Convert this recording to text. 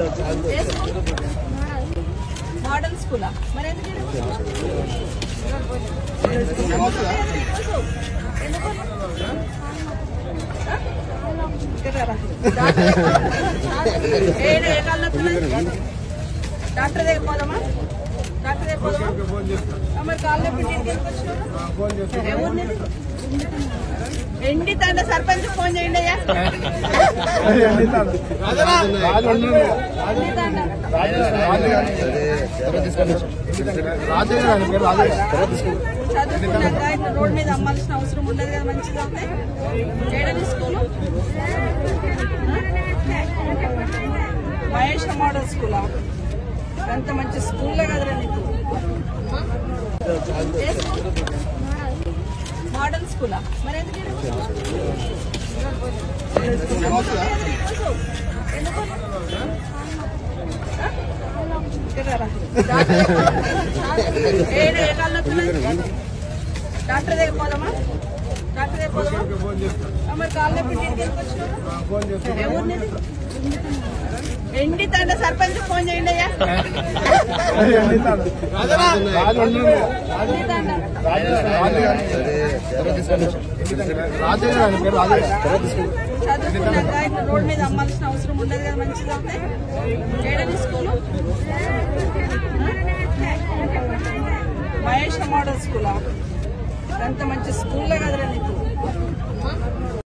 ఏ school? Model స్కూలా మరి ఎందుకు ఈడ కూర్చున్నావు? ఎందుకు? ఆ? ఇక్కడ రా. ఏడ ఏ కాళ్ళు నొప్పులు? డాక్టర్ దగ్గర పోదామా డాక్టర్ దగ్గర పోదామా ఆ, మరి కాళ్ళు నొప్పి ఇంటికి ఎందుకు వచ్చినావు? ఏ ఊరు నీది? ఎండి తండ సర్పంచ్ ఫోన్ చేయండి అయ్యా ఎండి తండ చదువుకున్నాక ఇట్లా రోడ్ మీద అమ్మాల్సిన అవసరం ఉండదు కదా మంచిగా ఉంది ఏడని స్కూలు మహేష్ మోడల్ స్కూలా అంత మంచి స్కూల్లో కదరా నీకు ఏ స్కూల్? మోడల్ స్కూలా మరి ఎందుకు ఈడ కూర్చున్నావు? ఎందుకు? ఆ? ఇక్కడ రా. ఏడ ఏ కాళ్ళు నొప్పులు? డాక్టర్ దగ్గర పోదామా డాక్టర్ దగ్గర పోదామా ఆ, మరి కాళ్ళు నొప్పి ఇంటికి ఎందుకు వచ్చినావు? ఏ ఊరు నీది? ఎండి తండ సర్పంచ్ ఫోన్ చేయండి అయ్యా ఎండి తండ చదువుకున్నాక ఇట్లా రోడ్ మీద అమ్మాల్సిన అవసరం ఉండదు కదా మంచిగా ఉంది ఏడని స్కూలు మహేష్ మోడల్ స్కూలా అంత మంచి స్కూల్లో కదరా నీకు